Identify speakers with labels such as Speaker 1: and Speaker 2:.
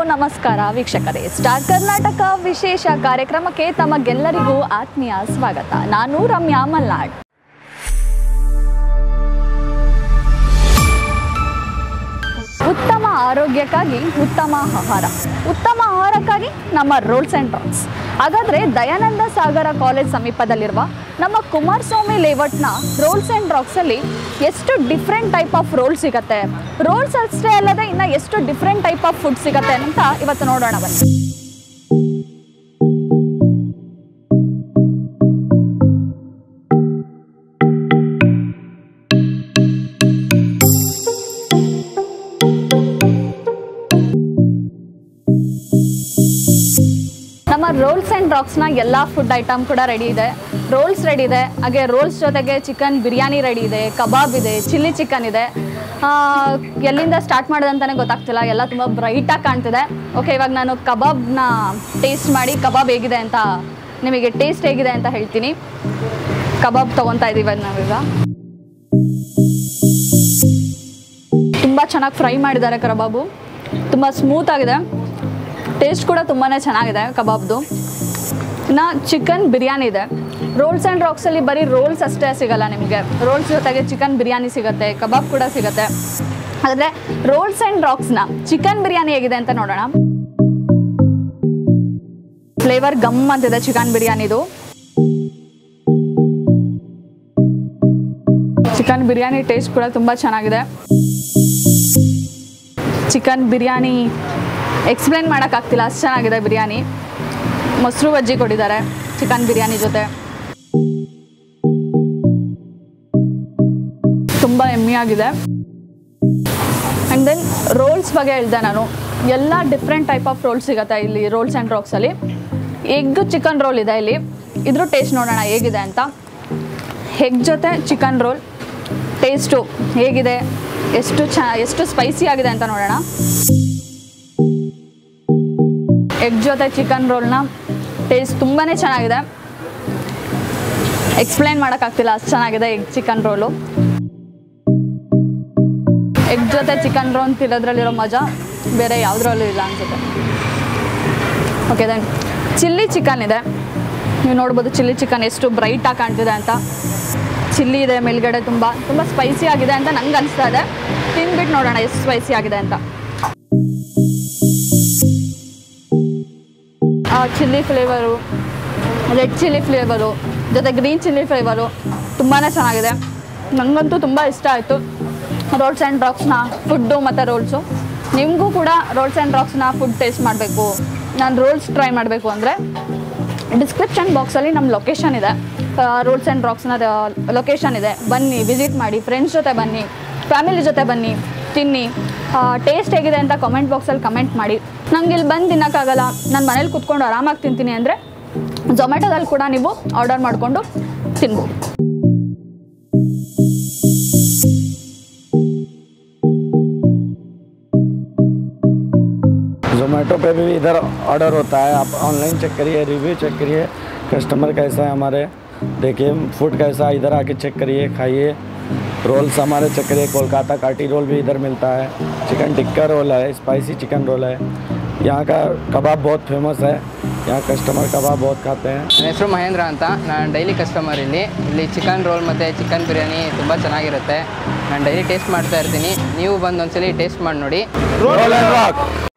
Speaker 1: ನಮಸ್ಕಾರ ವೀಕ್ಷಕರೇ ಸ್ಟಾರ್ ಕರ್ನಾಟಕ ವಿಶೇಷ ಕಾರ್ಯಕ್ರಮಕ್ಕೆ ತಮಗೆಲ್ಲರಿಗೂ ಆತ್ಮೀಯ ಸ್ವಾಗತ ನಾನು ರಮ್ಯಾ ಮಲ್ನಾಡ್ ಉತ್ತಮ ಆರೋಗ್ಯಕ್ಕಾಗಿ ಉತ್ತಮ ಆಹಾರ ಉತ್ತಮ ಆಹಾರಕ್ಕಾಗಿ ನಮ್ಮ ರೋಲ್ಸ್ ಆ್ಯಂಡ್ ಡ್ರಾಪ್ಸ್ ಹಾಗಾದರೆ ದಯಾನಂದ ಸಾಗರ ಕಾಲೇಜ್ ಸಮೀಪದಲ್ಲಿರುವ ನಮ್ಮ ಕುಮಾರಸ್ವಾಮಿ ಲೇಔಟ್ನ ರೋಲ್ಸ್ ಆ್ಯಂಡ್ ಡ್ರಾಪ್ಸಲ್ಲಿ ಎಷ್ಟು ಡಿಫ್ರೆಂಟ್ ಟೈಪ್ ಆಫ್ ರೋಲ್ ಸಿಗುತ್ತೆ ರೋಲ್ಸ್ ಅಷ್ಟೇ ಅಲ್ಲದೆ ಇನ್ನು ಎಷ್ಟು ಡಿಫ್ರೆಂಟ್ ಟೈಪ್ ಆಫ್ ಫುಡ್ ಸಿಗುತ್ತೆ ಅಂತ ಇವತ್ತು ನೋಡೋಣ ಬನ್ನಿ ನಮ್ಮ ರೋಲ್ಸ್ ಆ್ಯಂಡ್ ಡ್ರಾಕ್ಸ್ನ ಎಲ್ಲ ಫುಡ್ ಐಟಮ್ ಕೂಡ ರೆಡಿ ಇದೆ ರೋಲ್ಸ್ ರೆಡಿ ಇದೆ ಹಾಗೆ ರೋಲ್ಸ್ ಜೊತೆಗೆ ಚಿಕನ್ ಬಿರಿಯಾನಿ ರೆಡಿ ಇದೆ ಕಬಾಬ್ ಇದೆ ಚಿಲ್ಲಿ ಚಿಕನ್ ಇದೆ ಆ, ಎಲ್ಲಿಂದ ಸ್ಟಾರ್ಟ್ ಮಾಡೋದಂತಾನೆ ಗೊತ್ತಾಗ್ತಿಲ್ಲ ಎಲ್ಲ ತುಂಬ ಬ್ರೈಟಾಗಿ ಕಾಣ್ತಿದೆ ಓಕೆ ಇವಾಗ ನಾನು ಕಬಾಬ್ನ ಟೇಸ್ಟ್ ಮಾಡಿ ಕಬಾಬ್ ಹೇಗಿದೆ ಅಂತ ನಿಮಗೆ ಟೇಸ್ಟ್ ಹೇಗಿದೆ ಅಂತ ಹೇಳ್ತೀನಿ ಕಬಾಬ್ ತೊಗೊತಾ ಇದ್ದೀವಿ ನಾವೀಗ ತುಂಬ ಚೆನ್ನಾಗಿ ಫ್ರೈ ಮಾಡಿದ್ದಾರೆ ಕಬಾಬು ತುಂಬ ಸ್ಮೂತ್ ಆಗಿದೆ ಟೇಸ್ಟ್ ಕೂಡ ತುಂಬಾ ಚೆನ್ನಾಗಿದೆ ಕಬಾಬ್ದು ಇನ್ನು ಚಿಕನ್ ಬಿರಿಯಾನಿ ಇದೆ ರೋಲ್ಸ್ ಆ್ಯಂಡ್ ರಾಕ್ಸಲ್ಲಿ ಬರೀ ರೋಲ್ಸ್ ಅಷ್ಟೇ ಸಿಗಲ್ಲ ನಿಮಗೆ ರೋಲ್ಸ್ ಜೊತೆಗೆ ಚಿಕನ್ ಬಿರಿಯಾನಿ ಸಿಗುತ್ತೆ ಕಬಾಬ್ ಕೂಡ ಸಿಗುತ್ತೆ ಹಾಗಾದರೆ ರೋಲ್ಸ್ ಆ್ಯಂಡ್ ರಾಕ್ಸ್ನ ಚಿಕನ್ ಬಿರಿಯಾನಿ ಹೇಗಿದೆ ಅಂತ ನೋಡೋಣ ಫ್ಲೇವರ್ ಗಮ್ ಅಂತಿದೆ ಚಿಕನ್ ಬಿರಿಯಾನಿದು ಚಿಕನ್ ಬಿರಿಯಾನಿ ಟೇಸ್ಟ್ ಕೂಡ ತುಂಬ ಚೆನ್ನಾಗಿದೆ ಚಿಕನ್ ಬಿರಿಯಾನಿ ಎಕ್ಸ್ಪ್ಲೇನ್ ಮಾಡೋಕ್ಕಾಗ್ತಿಲ್ಲ ಅಷ್ಟು ಚೆನ್ನಾಗಿದೆ ಬಿರಿಯಾನಿ ಮೊಸರು ಬಜ್ಜಿ ಕೊಟ್ಟಿದ್ದಾರೆ ಚಿಕನ್ ಬಿರಿಯಾನಿ ಜೊತೆ ತುಂಬ ಆಗಿದೆ ಆ್ಯಂಡ್ ದೆನ್ ರೋಲ್ಸ್ ಬಗ್ಗೆ ಹೇಳಿದೆ ನಾನು ಎಲ್ಲ ಡಿಫ್ರೆಂಟ್ ಟೈಪ್ ಆಫ್ ರೋಲ್ಸ್ ಸಿಗುತ್ತೆ ಇಲ್ಲಿ ರೋಲ್ಸ್ ಆ್ಯಂಡ್ ರಾಕ್ಸಲ್ಲಿ ಎಗ್ ಚಿಕನ್ ರೋಲ್ ಇದೆ ಇಲ್ಲಿ ಇದ್ರ ಟೇಸ್ಟ್ ನೋಡೋಣ ಹೇಗಿದೆ ಅಂತ ಎಗ್ ಜೊತೆ ಚಿಕನ್ ರೋಲ್ ಟೇಸ್ಟು ಹೇಗಿದೆ ಎಷ್ಟು ಚ ಎಷ್ಟು ಸ್ಪೈಸಿ ಆಗಿದೆ ಅಂತ ನೋಡೋಣ ಎಗ್ ಜೊತೆ ಚಿಕನ್ ರೋಲ್ನ ಟೇಸ್ಟ್ ತುಂಬಾ ಚೆನ್ನಾಗಿದೆ ಎಕ್ಸ್ಪ್ಲೈನ್ ಮಾಡೋಕ್ಕಾಗ್ತಿಲ್ಲ ಅಷ್ಟು ಚೆನ್ನಾಗಿದೆ ಎಗ್ ಚಿಕನ್ ರೋಲು ಎಗ್ ಜೊತೆ ಚಿಕನ್ ರೋಲ್ ತಿನ್ನೋದ್ರಲ್ಲಿರೋ ಮಜಾ ಬೇರೆ ಯಾವುದ್ರಲ್ಲೂ ಇಲ್ಲ ಅನ್ಸುತ್ತೆ ಓಕೆ ದೆನ್ ಚಿಲ್ಲಿ ಚಿಕನ್ ಇದೆ ನೀವು ನೋಡ್ಬೋದು ಚಿಲ್ಲಿ ಚಿಕನ್ ಎಷ್ಟು ಬ್ರೈಟಾಗಿ ಕಾಣ್ತಿದೆ ಅಂತ ಚಿಲ್ಲಿ ಇದೆ ಮೇಲ್ಗಡೆ ತುಂಬ ತುಂಬ ಸ್ಪೈಸಿ ಆಗಿದೆ ಅಂತ ನಂಗೆ ಅನಿಸ್ತಾ ಇದೆ ತಿಂದ್ಬಿಟ್ಟು ನೋಡೋಣ ಎಷ್ಟು ಸ್ಪೈಸಿ ಆಗಿದೆ ಅಂತ chilli flavour red chilli flavour ಜೊತೆ ಗ್ರೀನ್ ಚಿಲ್ಲಿ ಫ್ಲೇವರು ತುಂಬಾ ಚೆನ್ನಾಗಿದೆ ನನಗಂತೂ ತುಂಬ ಇಷ್ಟ ಆಯಿತು ರೋಲ್ಸ್ ಆ್ಯಂಡ್ ರಾಕ್ಸ್ನ ಫುಡ್ಡು ಮತ್ತು ರೋಲ್ಸು ನಿಮಗೂ ಕೂಡ ರೋಲ್ಸ್ ಆ್ಯಂಡ್ ರಾಕ್ಸ್ನ ಫುಡ್ ಟೇಸ್ಟ್ ಮಾಡಬೇಕು ನಾನು ರೋಲ್ಸ್ ಟ್ರೈ ಮಾಡಬೇಕು ಅಂದರೆ ಡಿಸ್ಕ್ರಿಪ್ಷನ್ ಬಾಕ್ಸಲ್ಲಿ ನಮ್ಮ ಲೊಕೇಶನ್ ಇದೆ ರೋಲ್ಸ್ ಆ್ಯಂಡ್ ರಾಕ್ಸ್ನ ಲೊಕೇಶನ್ ಇದೆ ಬನ್ನಿ ವಿಸಿಟ್ ಮಾಡಿ ಫ್ರೆಂಡ್ಸ್ ಜೊತೆ ಬನ್ನಿ ಫ್ಯಾಮಿಲಿ ಜೊತೆ ಬನ್ನಿ ತಿನ್ನಿ ಟೇಸ್ಟ್ ಹೇಗಿದೆ ಅಂತ ಕಮೆಂಟ್ ಬಾಕ್ಸಲ್ಲಿ ಕಮೆಂಟ್ ಮಾಡಿ ನಂಗೆ ಇಲ್ಲಿ ಬಂದು ತಿನ್ನೋಕ್ಕಾಗಲ್ಲ ನಾನು ಮನೇಲಿ ಕುತ್ಕೊಂಡು ಆರಾಮಾಗಿ ತಿಂತೀನಿ ಅಂದರೆ ಝೊಮ್ಯಾಟೊದಲ್ಲಿ ಕೂಡ ನೀವು ಆರ್ಡರ್ ಮಾಡಿಕೊಂಡು ತಿನ್ಬೋದು
Speaker 2: जोमेटो पे भी इधर ऑर्डर होता है आप ऑनलाइन चेक करिए रिव्यू चेक करिए कस्टमर कैसा है हमारे देखिए फूड कैसा है इधर आके चेक करिए खाइए रोल्स हमारे चेक करिए कोलकाता काटी रोल भी इधर मिलता है चिकन टिक्का रोल है स्पाइसी चिकन रोल है यहाँ का कबाब बहुत फेमस है यहाँ कस्टमर कबाब बहुत खाते हैं
Speaker 3: ನನ್ನ ಹೆಸರು ಮಹೇಂದ್ರ ಅಂತ ನಾನು ಡೈಲಿ ಕಸ್ಟಮರ್ ಇಲ್ಲಿ ಇಲ್ಲಿ ಚಿಕನ್ ರೋಲ್ ಮತ್ತು ಚಿಕನ್ ಬಿರಿಯಾನಿ ತುಂಬ ಚೆನ್ನಾಗಿರುತ್ತೆ ನಾನು ಡೈಲಿ ಟೇಸ್ಟ್ ಮಾಡ್ತಾ ಇರ್ತೀನಿ ನೀವು ಬಂದು ಒಂದ್ಸಲಿ ಟೇಸ್ಟ್ ಮಾಡಿ ನೋಡಿ
Speaker 2: रोल एंड रॉक